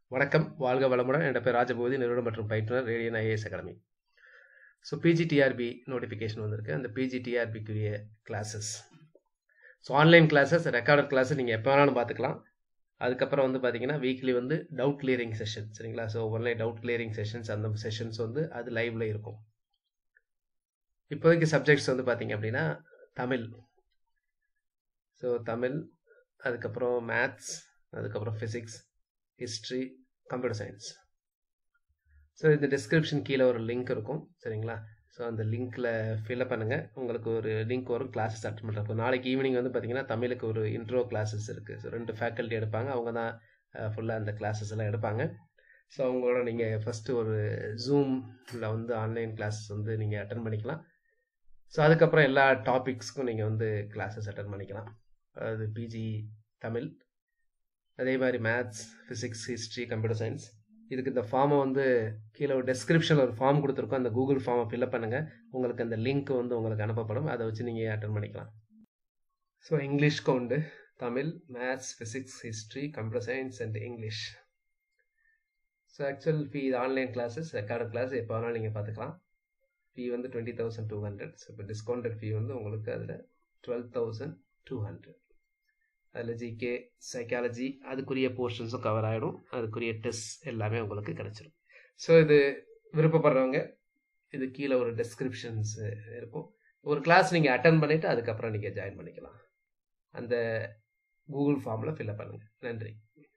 வணக்கம் வாழ்க வளமுடன் என் பேர் ராஜபோதி நிறுவனம் மற்றும் பயிற்றுனர் Radian IAS academy so PGTRB notification வந்திருக்கு அந்த பிஜிடிஆர்பிக்குரிய classes so online classes recorded class நீங்கள் எப்போ வேணாலும் பார்த்துக்கலாம் அதுக்கப்புறம் வந்து பார்த்தீங்கன்னா வீக்லி வந்து டவுட் கிளியரிங் செஷன் சரிங்களா so online doubt clearing sessions அந்த செஷன்ஸ் வந்து அது லைவ்ல இருக்கும் இப்போதைக்கு சப்ஜெக்ட்ஸ் வந்து பார்த்தீங்க அப்படின்னா தமிழ் ஸோ தமிழ் அதுக்கப்புறம் மேத்ஸ் அதுக்கப்புறம் physics history computer science so இந்த டிஸ்கிரிப்ஷன் கீழே ஒரு லிங்க் இருக்கும் சரிங்களா ஸோ அந்த லிங்க்கில் ஃபில்அப் பண்ணுங்கள் உங்களுக்கு ஒரு லிங்க் வரும் கிளாஸஸ் அட்டன் பண்ணுறப்போ நாளைக்கு ஈவினிங் வந்து பார்த்தீங்கன்னா தமிழுக்கு ஒரு இன்ட்ரோ கிளாஸஸ் இருக்குது ஸோ ரெண்டு ஃபேக்கல்ட்டி எடுப்பாங்க அவங்க தான் ஃபுல்லாக அந்த கிளாஸஸ் எல்லாம் எடுப்பாங்க ஸோ அவங்களோட நீங்கள் ஃபஸ்ட்டு ஒரு ஜூமில் வந்து ஆன்லைன் கிளாஸஸ் வந்து நீங்கள் அட்டன் பண்ணிக்கலாம் ஸோ அதுக்கப்புறம் எல்லா டாபிக்ஸ்க்கும் நீங்கள் வந்து கிளாஸஸ் அட்டன் பண்ணிக்கலாம் அது பிஜி தமிழ் அதே மாதிரி maths physics history computer science இதுக்கு இந்த ஃபார்மை வந்து கீழே ஒரு டெஸ்கிரிப்ஷனில் ஒரு ஃபார்ம் கொடுத்துருக்கோம் அந்த கூகுள் ஃபார்மை ஃபில்அப் பண்ணுங்கள் உங்களுக்கு அந்த லிங்க் வந்து உங்களுக்கு அனுப்பப்படும் அதை வச்சு நீங்கள் அட்டன் பண்ணிக்கலாம் ஸோ இங்கிலீஷ்க்கு உண்டு Tamil maths physics history computer science and English so actual fee இது ஆன்லைன் கிளாஸஸ் ரெக்கார்டு கிளாஸ் எப்போ வேணாலும் நீங்கள் பார்த்துக்கலாம் ஃபீ வந்து twenty thousand two hundred so இப்போ டிஸ்கவுண்டட் ஃபீ வந்து உங்களுக்கு அதில் டுவெல் தௌசண்ட் டூ ஹண்ட்ரட் அதில் ஜிகே சைக்காலஜி அதுக்குரிய போர்ஷன்ஸும் கவர் ஆகிடும் அதுக்குரிய டெஸ்ட் எல்லாமே உங்களுக்கு கிடச்சிடும் ஸோ இது விருப்பப்படுறவங்க இது கீழே ஒரு டெஸ்கிரிப்ஷன்ஸ் இருக்கும் ஒரு கிளாஸ் நீங்கள் அட்டன் பண்ணிவிட்டு அதுக்கப்புறம் நீங்கள் ஜாயின் பண்ணிக்கலாம் அந்த கூகுள் ஃபார்மில் ஃபில்அப் பண்ணுங்கள் நன்றி